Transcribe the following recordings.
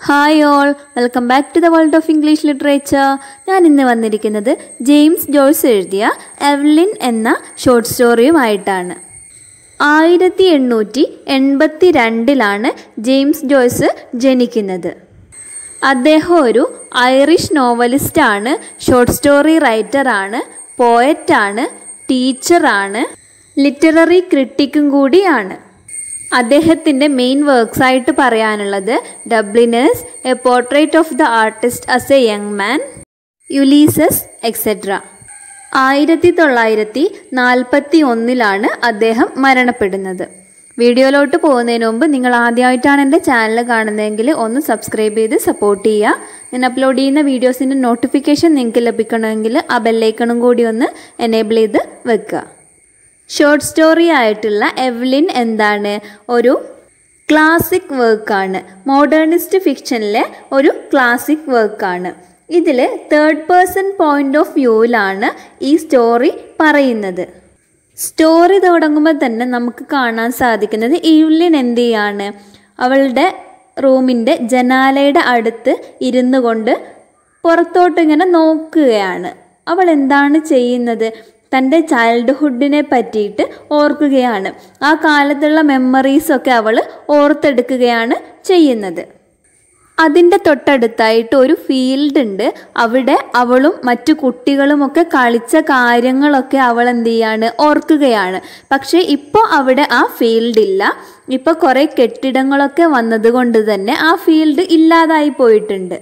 hi all welcome back to the world of English literature ഞാൻ ഇന്ന് വന്നിരിക്കുന്നത് James Joyce എഴുതിയ എവ്ലിൻ എന്ന ഷോർട്ട് സ്റ്റോറിയുമായിട്ടാണ് ആയിരത്തി എണ്ണൂറ്റി എൺപത്തി രണ്ടിലാണ് ജെയിംസ് ജോയ്സ് ജനിക്കുന്നത് അദ്ദേഹം ഒരു ഐറിഷ് നോവലിസ്റ്റാണ് ഷോർട്ട് സ്റ്റോറി റൈറ്ററാണ് പോയറ്റാണ് ടീച്ചറാണ് ലിറ്റററി ക്രിട്ടിക്കും കൂടിയാണ് അദ്ദേഹത്തിൻ്റെ മെയിൻ വർക്ക്സ് ആയിട്ട് പറയാനുള്ളത് Dubliners a portrait of the artist as a young man Ulysses etcetera ആയിരത്തി തൊള്ളായിരത്തി നാൽപ്പത്തി ഒന്നിലാണ് അദ്ദേഹം മരണപ്പെടുന്നത് വീഡിയോയിലോട്ട് പോകുന്നതിന് മുമ്പ് നിങ്ങൾ ആദ്യമായിട്ടാണ് എൻ്റെ ചാനൽ കാണുന്നതെങ്കിൽ ഒന്ന് സബ്സ്ക്രൈബ് ചെയ്ത് സപ്പോർട്ട് ചെയ്യുക ഞാൻ അപ്ലോഡ് ചെയ്യുന്ന വീഡിയോസിൻ്റെ നോട്ടിഫിക്കേഷൻ നിങ്ങൾക്ക് ലഭിക്കണമെങ്കിൽ ആ ബെല്ലൈക്കണും കൂടി ഒന്ന് എനേബിൾ ചെയ്ത് വെക്കുക ഷോർട്ട് സ്റ്റോറി ആയിട്ടുള്ള എവ്ലിൻ എന്താണ് ഒരു ക്ലാസിക് വർക്കാണ് മോഡേണിസ്റ്റ് ഫിക്ഷനിലെ ഒരു ക്ലാസിക് വർക്കാണ് ഇതിൽ തേർഡ് പേഴ്സൺ പോയിന്റ് ഓഫ് വ്യൂവിലാണ് ഈ സ്റ്റോറി പറയുന്നത് സ്റ്റോറി തുടങ്ങുമ്പോൾ തന്നെ നമുക്ക് കാണാൻ സാധിക്കുന്നത് ഈവ്ലിൻ എന്ത് ചെയ്യാണ് അവളുടെ റൂമിൻ്റെ ജനാലയുടെ അടുത്ത് ഇരുന്നു കൊണ്ട് പുറത്തോട്ടിങ്ങനെ നോക്കുകയാണ് അവൾ എന്താണ് ചെയ്യുന്നത് തൻ്റെ ചൈൽഡ്ഹുഡിനെ പറ്റിയിട്ട് ഓർക്കുകയാണ് ആ കാലത്തുള്ള മെമ്മറീസൊക്കെ അവൾ ഓർത്തെടുക്കുകയാണ് ചെയ്യുന്നത് അതിൻ്റെ തൊട്ടടുത്തായിട്ട് ഒരു ഫീൽഡ് ഉണ്ട് അവിടെ അവളും മറ്റു കുട്ടികളുമൊക്കെ കളിച്ച കാര്യങ്ങളൊക്കെ അവൾ എന്ത് ചെയ്യാണ് ഓർക്കുകയാണ് പക്ഷേ ഇപ്പോൾ അവിടെ ആ ഫീൽഡ് ഇല്ല ഇപ്പോൾ കുറേ കെട്ടിടങ്ങളൊക്കെ വന്നതുകൊണ്ട് തന്നെ ആ ഫീൽഡ് ഇല്ലാതായി പോയിട്ടുണ്ട്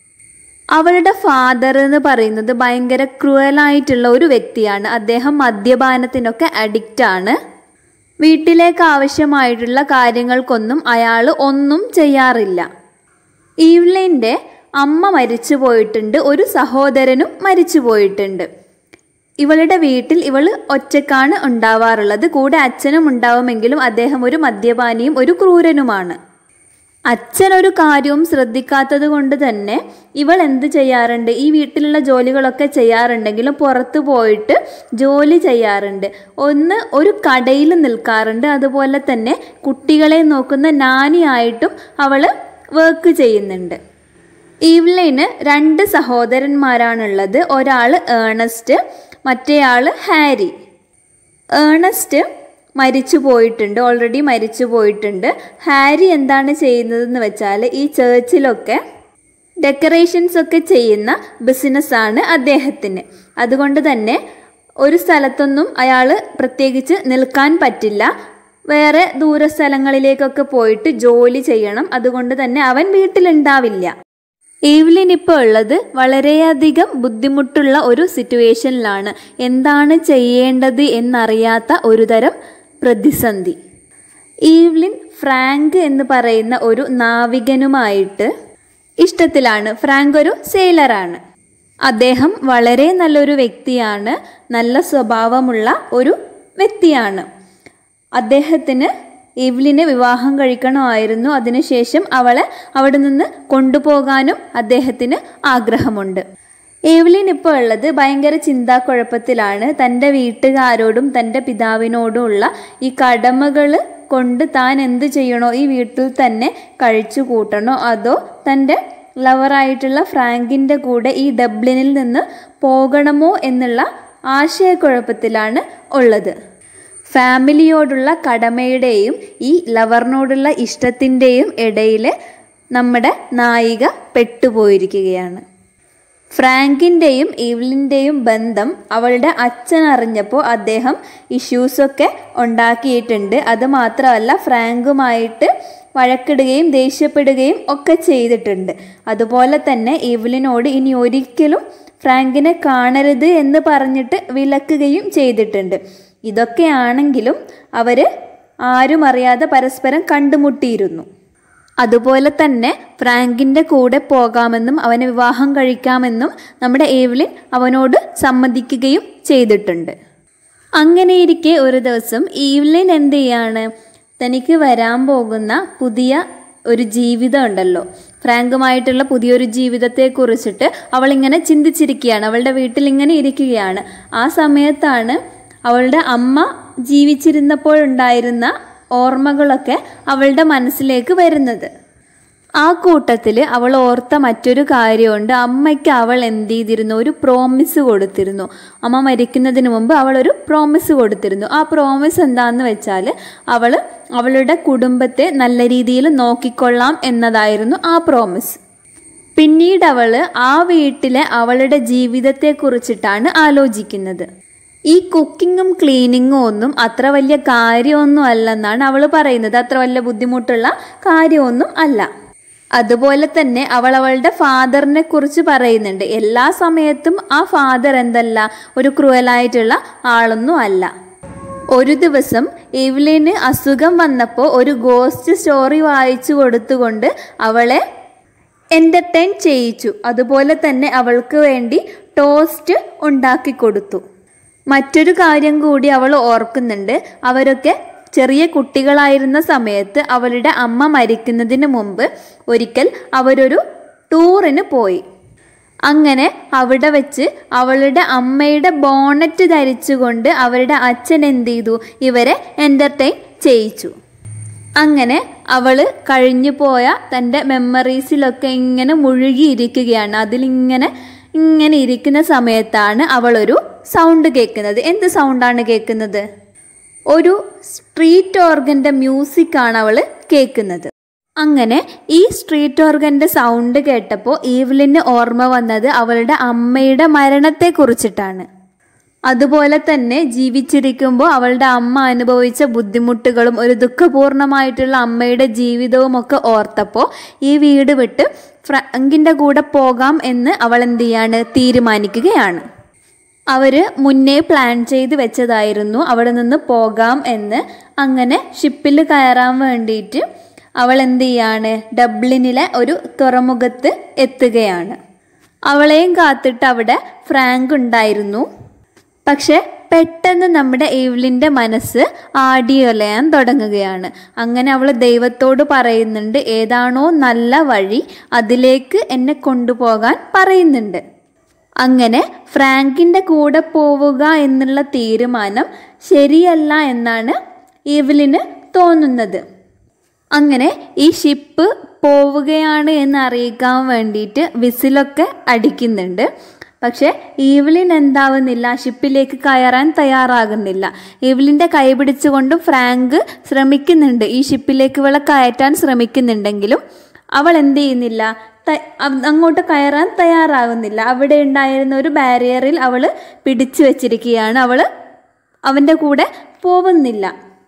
അവളുടെ ഫാദർ എന്ന് പറയുന്നത് ഭയങ്കര ക്രൂവലായിട്ടുള്ള ഒരു വ്യക്തിയാണ് അദ്ദേഹം മദ്യപാനത്തിനൊക്കെ അഡിക്റ്റ് ആണ് വീട്ടിലേക്ക് ആവശ്യമായിട്ടുള്ള കാര്യങ്ങൾക്കൊന്നും അയാൾ ഒന്നും ചെയ്യാറില്ല ഈവ്ലിൻ്റെ അമ്മ മരിച്ചു പോയിട്ടുണ്ട് ഒരു സഹോദരനും മരിച്ചു പോയിട്ടുണ്ട് ഇവളുടെ വീട്ടിൽ ഇവൾ ഒറ്റക്കാണ് ഉണ്ടാവാറുള്ളത് കൂടെ അച്ഛനും ഉണ്ടാവുമെങ്കിലും അദ്ദേഹം ഒരു മദ്യപാനിയും ഒരു ക്രൂരനുമാണ് അച്ഛൻ ഒരു കാര്യവും ശ്രദ്ധിക്കാത്തത് കൊണ്ട് തന്നെ ഇവൾ എന്ത് ചെയ്യാറുണ്ട് ഈ വീട്ടിലുള്ള ജോലികളൊക്കെ ചെയ്യാറുണ്ടെങ്കിലും പുറത്തു പോയിട്ട് ജോലി ചെയ്യാറുണ്ട് ഒന്ന് ഒരു കടയിൽ നിൽക്കാറുണ്ട് അതുപോലെ തന്നെ കുട്ടികളെ നോക്കുന്ന നാനിയായിട്ടും അവൾ വർക്ക് ചെയ്യുന്നുണ്ട് ഈവ്ലൈന് രണ്ട് സഹോദരന്മാരാണുള്ളത് ഒരാൾ ഏണസ്റ്റ് മറ്റേയാൾ ഹാരി ഏണസ്റ്റ് മരിച്ചു പോയിട്ടുണ്ട് ഓൾറെഡി മരിച്ചു പോയിട്ടുണ്ട് ഹാരി എന്താണ് ചെയ്യുന്നതെന്ന് വെച്ചാൽ ഈ ചേർച്ചിലൊക്കെ ഡെക്കറേഷൻസ് ഒക്കെ ചെയ്യുന്ന ബിസിനസ്സാണ് അദ്ദേഹത്തിന് അതുകൊണ്ട് തന്നെ ഒരു സ്ഥലത്തൊന്നും അയാൾ പ്രത്യേകിച്ച് നിൽക്കാൻ പറ്റില്ല വേറെ ദൂര സ്ഥലങ്ങളിലേക്കൊക്കെ പോയിട്ട് ജോലി ചെയ്യണം അതുകൊണ്ട് തന്നെ അവൻ വീട്ടിലുണ്ടാവില്ല ഈവ്ലിൻ ഇപ്പോൾ ഉള്ളത് വളരെയധികം ബുദ്ധിമുട്ടുള്ള ഒരു സിറ്റുവേഷനിലാണ് എന്താണ് ചെയ്യേണ്ടത് എന്നറിയാത്ത ഒരു തരം പ്രതിസന്ധി ഈവ്ലിൻ ഫ്രാങ്ക് എന്ന് പറയുന്ന ഒരു നാവികനുമായിട്ട് ഇഷ്ടത്തിലാണ് ഫ്രാങ്ക് ഒരു സെയിലറാണ് അദ്ദേഹം വളരെ നല്ലൊരു വ്യക്തിയാണ് നല്ല സ്വഭാവമുള്ള ഒരു വ്യക്തിയാണ് അദ്ദേഹത്തിന് ഇവ്ലിനെ വിവാഹം കഴിക്കണമായിരുന്നു അതിനുശേഷം അവളെ അവിടെ നിന്ന് കൊണ്ടുപോകാനും അദ്ദേഹത്തിന് ആഗ്രഹമുണ്ട് ഏവ്ലിൻ ഇപ്പോൾ ഉള്ളത് ഭയങ്കര ചിന്താക്കുഴപ്പത്തിലാണ് തൻ്റെ വീട്ടുകാരോടും തൻ്റെ പിതാവിനോടും ഉള്ള ഈ കടമകൾ കൊണ്ട് താൻ എന്ത് ചെയ്യണോ ഈ വീട്ടിൽ തന്നെ കഴിച്ചു കൂട്ടണോ അതോ തൻ്റെ ലവറായിട്ടുള്ള ഫ്രാങ്കിൻ്റെ കൂടെ ഈ ഡബ്ലിനിൽ നിന്ന് പോകണമോ എന്നുള്ള ആശയക്കുഴപ്പത്തിലാണ് ഉള്ളത് ഫാമിലിയോടുള്ള കടമയുടെയും ഈ ലവറിനോടുള്ള ഇഷ്ടത്തിൻ്റെയും ഇടയിൽ നമ്മുടെ നായിക പെട്ടുപോയിരിക്കുകയാണ് ഫ്രാങ്കിൻ്റെയും ഈവ്ലിൻ്റെയും ബന്ധം അവളുടെ അച്ഛൻ അറിഞ്ഞപ്പോൾ അദ്ദേഹം ഇഷ്യൂസൊക്കെ ഉണ്ടാക്കിയിട്ടുണ്ട് അത് മാത്രമല്ല ഫ്രാങ്കുമായിട്ട് വഴക്കിടുകയും ദേഷ്യപ്പെടുകയും ഒക്കെ ചെയ്തിട്ടുണ്ട് അതുപോലെ തന്നെ ഈവ്ലിനോട് ഇനി ഒരിക്കലും ഫ്രാങ്കിനെ കാണരുത് എന്ന് പറഞ്ഞിട്ട് വിലക്കുകയും ചെയ്തിട്ടുണ്ട് ഇതൊക്കെയാണെങ്കിലും അവർ ആരും അറിയാതെ പരസ്പരം കണ്ടുമുട്ടിയിരുന്നു അതുപോലെ തന്നെ ഫ്രാങ്കിൻ്റെ കൂടെ പോകാമെന്നും അവനെ വിവാഹം കഴിക്കാമെന്നും നമ്മുടെ ഏവ്ലിൻ അവനോട് സമ്മതിക്കുകയും ചെയ്തിട്ടുണ്ട് അങ്ങനെയിരിക്കെ ഒരു ദിവസം ഈവ്ലിൻ എന്ത് ചെയ്യാണ് തനിക്ക് വരാൻ പോകുന്ന പുതിയ ഒരു ജീവിതം ഉണ്ടല്ലോ ഫ്രാങ്കുമായിട്ടുള്ള പുതിയൊരു ജീവിതത്തെക്കുറിച്ചിട്ട് അവളിങ്ങനെ ചിന്തിച്ചിരിക്കുകയാണ് അവളുടെ വീട്ടിൽ ഇങ്ങനെ ഇരിക്കുകയാണ് ആ സമയത്താണ് അവളുടെ അമ്മ ജീവിച്ചിരുന്നപ്പോഴുണ്ടായിരുന്ന ഓർമ്മകളൊക്കെ അവളുടെ മനസ്സിലേക്ക് വരുന്നത് ആ കൂട്ടത്തിൽ അവൾ ഓർത്ത മറ്റൊരു കാര്യമുണ്ട് അമ്മയ്ക്ക് അവൾ എന്ത് ചെയ്തിരുന്നു ഒരു പ്രോമിസ് കൊടുത്തിരുന്നു അമ്മ മരിക്കുന്നതിന് മുമ്പ് അവൾ ഒരു പ്രോമിസ് കൊടുത്തിരുന്നു ആ പ്രോമിസ് എന്താന്ന് വെച്ചാൽ അവൾ അവളുടെ കുടുംബത്തെ നല്ല രീതിയിൽ നോക്കിക്കൊള്ളാം എന്നതായിരുന്നു ആ പ്രോമിസ് പിന്നീട് അവൾ ആ വീട്ടിലെ അവളുടെ ജീവിതത്തെക്കുറിച്ചിട്ടാണ് ആലോചിക്കുന്നത് ഈ കുക്കിങ്ങും ക്ലീനിങ്ങും ഒന്നും അത്ര വലിയ കാര്യമൊന്നും അല്ലെന്നാണ് അവൾ പറയുന്നത് അത്ര വലിയ ബുദ്ധിമുട്ടുള്ള കാര്യമൊന്നും അല്ല അതുപോലെ തന്നെ അവൾ അവളുടെ ഫാദറിനെ കുറിച്ച് പറയുന്നുണ്ട് എല്ലാ സമയത്തും ആ ഫാദർ എന്തല്ല ഒരു ക്രൂവലായിട്ടുള്ള ആളൊന്നും അല്ല ഒരു ദിവസം എവ്ലിന് അസുഖം വന്നപ്പോൾ ഒരു ഗോസ്റ്റ് സ്റ്റോറി വായിച്ചു കൊടുത്തുകൊണ്ട് അവളെ എൻ്റർടൈൻ ചെയ്യിച്ചു അതുപോലെ തന്നെ അവൾക്ക് വേണ്ടി ടോസ്റ്റ് ഉണ്ടാക്കി കൊടുത്തു മറ്റൊരു കാര്യം കൂടി അവൾ ഓർക്കുന്നുണ്ട് അവരൊക്കെ ചെറിയ കുട്ടികളായിരുന്ന സമയത്ത് അവളുടെ അമ്മ മരിക്കുന്നതിന് മുമ്പ് ഒരിക്കൽ അവരൊരു ടൂറിന് പോയി അങ്ങനെ അവിടെ വെച്ച് അവളുടെ അമ്മയുടെ ബോണറ്റ് ധരിച്ചുകൊണ്ട് അവരുടെ അച്ഛൻ എന്ത് ചെയ്തു ഇവരെ എൻ്റർടൈൻ ചെയ്യിച്ചു അങ്ങനെ അവൾ കഴിഞ്ഞു പോയ തൻ്റെ മെമ്മറീസിലൊക്കെ ഇങ്ങനെ മുഴുകിയിരിക്കുകയാണ് അതിലിങ്ങനെ ഇങ്ങനെ ഇരിക്കുന്ന സമയത്താണ് അവളൊരു സൗണ്ട് കേൾക്കുന്നത് എന്ത് സൗണ്ടാണ് കേൾക്കുന്നത് ഒരു സ്ട്രീറ്റ് ഓർഗൻ്റെ മ്യൂസിക്കാണ് അവൾ കേൾക്കുന്നത് അങ്ങനെ ഈ സ്ട്രീറ്റ് ഓർഗൻ്റെ സൗണ്ട് കേട്ടപ്പോൾ ഈവലിന് ഓർമ്മ വന്നത് അവളുടെ അമ്മയുടെ മരണത്തെക്കുറിച്ചിട്ടാണ് അതുപോലെ തന്നെ ജീവിച്ചിരിക്കുമ്പോൾ അവളുടെ അമ്മ അനുഭവിച്ച ബുദ്ധിമുട്ടുകളും ഒരു ദുഃഖപൂർണമായിട്ടുള്ള അമ്മയുടെ ജീവിതവും ഒക്കെ ഓർത്തപ്പോൾ ഈ വീട് വിട്ട് ഫ്രാങ്കിൻ്റെ കൂടെ പോകാം എന്ന് അവൾ എന്ത് ചെയ്യാണ് തീരുമാനിക്കുകയാണ് അവർ മുന്നേ പ്ലാൻ ചെയ്ത് വെച്ചതായിരുന്നു അവിടെ നിന്ന് പോകാം എന്ന് അങ്ങനെ ഷിപ്പിൽ കയറാൻ വേണ്ടിയിട്ട് അവൾ എന്ത് ചെയ്യാണ് ഡബ്ലിനിലെ ഒരു തുറമുഖത്ത് എത്തുകയാണ് അവളെയും കാത്തിട്ട് അവിടെ ഫ്രാങ്ക് ഉണ്ടായിരുന്നു പക്ഷെ പെട്ടെന്ന് നമ്മുടെ ഈവ്ലിൻ്റെ മനസ്സ് ആടിയൊലയാൻ തുടങ്ങുകയാണ് അങ്ങനെ അവൾ ദൈവത്തോട് പറയുന്നുണ്ട് ഏതാണോ നല്ല വഴി അതിലേക്ക് എന്നെ കൊണ്ടുപോകാൻ പറയുന്നുണ്ട് അങ്ങനെ ഫ്രാങ്കിൻ്റെ കൂടെ പോവുക എന്നുള്ള തീരുമാനം ശരിയല്ല എന്നാണ് ഈവലിന് തോന്നുന്നത് അങ്ങനെ ഈ ഷിപ്പ് പോവുകയാണ് എന്ന് അറിയിക്കാൻ വേണ്ടിയിട്ട് വിസിലൊക്കെ അടിക്കുന്നുണ്ട് പക്ഷേ ഈവലിൻ എന്താവുന്നില്ല ഷിപ്പിലേക്ക് കയറാൻ തയ്യാറാകുന്നില്ല ഈവലിൻ്റെ കൈ പിടിച്ചുകൊണ്ടും ഫ്രാങ്ക് ശ്രമിക്കുന്നുണ്ട് ഈ ഷിപ്പിലേക്ക് ഇവളെ കയറ്റാൻ ശ്രമിക്കുന്നുണ്ടെങ്കിലും അവൾ എന്ത് ചെയ്യുന്നില്ല ത- അ- അങ്ങോട്ട് കയറാൻ തയ്യാറാകുന്നില്ല അവിടെ ഉണ്ടായിരുന്ന ഒരു ബാരിയറിൽ അവൾ പിടിച്ചു വെച്ചിരിക്കുകയാണ് അവൾ അവൻ്റെ കൂടെ പോകുന്നില്ല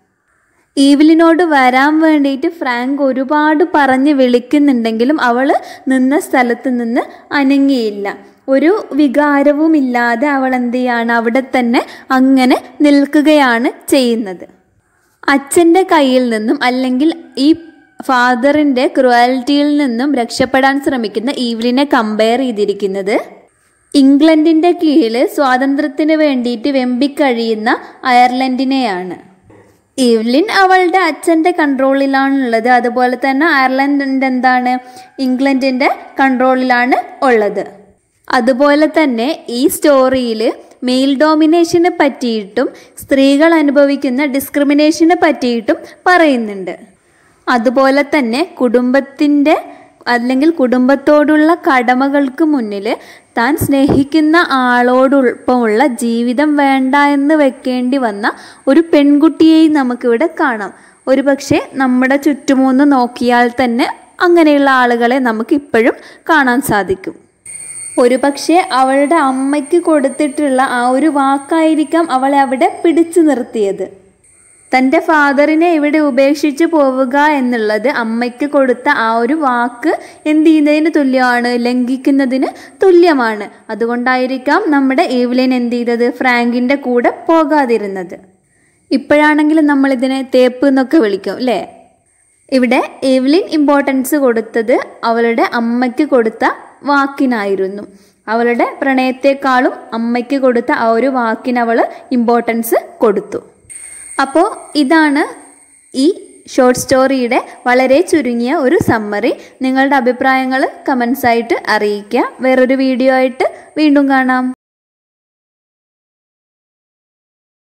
ഈവിലിനോട് വരാൻ വേണ്ടിയിട്ട് ഫ്രാങ്ക് ഒരുപാട് പറഞ്ഞ് വിളിക്കുന്നുണ്ടെങ്കിലും അവൾ നിന്ന സ്ഥലത്ത് നിന്ന് അനങ്ങിയില്ല ഒരു വികാരവുമില്ലാതെ അവൾ എന്ത് ചെയ്യാണ് അവിടെ തന്നെ അങ്ങനെ നിൽക്കുകയാണ് ചെയ്യുന്നത് അച്ഛൻ്റെ കയ്യിൽ നിന്നും അല്ലെങ്കിൽ ഈ ഫാദറിൻ്റെ ക്രുവാലിറ്റിയിൽ നിന്നും രക്ഷപ്പെടാൻ ശ്രമിക്കുന്ന ഈവലിനെ കമ്പയർ ചെയ്തിരിക്കുന്നത് ഇംഗ്ലണ്ടിൻ്റെ കീഴിൽ സ്വാതന്ത്ര്യത്തിന് വേണ്ടിയിട്ട് വെമ്പിക്കഴിയുന്ന അയർലൻഡിനെയാണ് ഈവ്ലിൻ അവളുടെ അച്ഛൻ്റെ കൺട്രോളിലാണുള്ളത് അതുപോലെ തന്നെ അയർലൻഡ് എന്താണ് ഇംഗ്ലണ്ടിൻ്റെ കൺട്രോളിലാണ് ഉള്ളത് അതുപോലെ തന്നെ ഈ സ്റ്റോറിയിൽ മെയിൽ ഡോമിനേഷനെ പറ്റിയിട്ടും സ്ത്രീകൾ അനുഭവിക്കുന്ന ഡിസ്ക്രിമിനേഷനെ പറ്റിയിട്ടും പറയുന്നുണ്ട് അതുപോലെ തന്നെ കുടുംബത്തിൻ്റെ അല്ലെങ്കിൽ കുടുംബത്തോടുള്ള കടമകൾക്ക് മുന്നിൽ താൻ സ്നേഹിക്കുന്ന ആളോടൊപ്പമുള്ള ജീവിതം വേണ്ട എന്ന് വെക്കേണ്ടി വന്ന ഒരു പെൺകുട്ടിയെയും നമുക്കിവിടെ കാണാം ഒരു പക്ഷേ നമ്മുടെ ചുറ്റുമൊന്ന് നോക്കിയാൽ തന്നെ അങ്ങനെയുള്ള ആളുകളെ നമുക്ക് ഇപ്പോഴും കാണാൻ സാധിക്കും ഒരു പക്ഷേ അവളുടെ അമ്മയ്ക്ക് കൊടുത്തിട്ടുള്ള ആ ഒരു വാക്കായിരിക്കാം അവളെ അവിടെ പിടിച്ചു നിർത്തിയത് തൻ്റെ ഫാദറിനെ ഇവിടെ ഉപേക്ഷിച്ച് പോവുക എന്നുള്ളത് അമ്മയ്ക്ക് കൊടുത്ത ആ ഒരു വാക്ക് എന്ത് ചെയ്യുന്നതിന് തുല്യമാണ് ലംഘിക്കുന്നതിന് തുല്യമാണ് അതുകൊണ്ടായിരിക്കാം നമ്മുടെ ഏവ്ലിൻ എന്ത് ചെയ്തത് ഫ്രാങ്കിൻ്റെ കൂടെ പോകാതിരുന്നത് ഇപ്പോഴാണെങ്കിലും നമ്മളിതിനെ തേപ്പ് എന്നൊക്കെ വിളിക്കും അല്ലേ ഇവിടെ എവ്ലിൻ ഇമ്പോർട്ടൻസ് കൊടുത്തത് അവളുടെ അമ്മയ്ക്ക് കൊടുത്ത വാക്കിനായിരുന്നു അവളുടെ പ്രണയത്തെക്കാളും അമ്മയ്ക്ക് കൊടുത്ത ആ ഒരു വാക്കിന് അവൾ ഇമ്പോർട്ടൻസ് കൊടുത്തു അപ്പോൾ ഇതാണ് ഈ ഷോർട്ട് സ്റ്റോറിയുടെ വളരെ ചുരുങ്ങിയ ഒരു സമ്മറി നിങ്ങളുടെ അഭിപ്രായങ്ങൾ കമൻസ് ആയിട്ട് അറിയിക്കുക വേറൊരു വീഡിയോ ആയിട്ട് വീണ്ടും കാണാം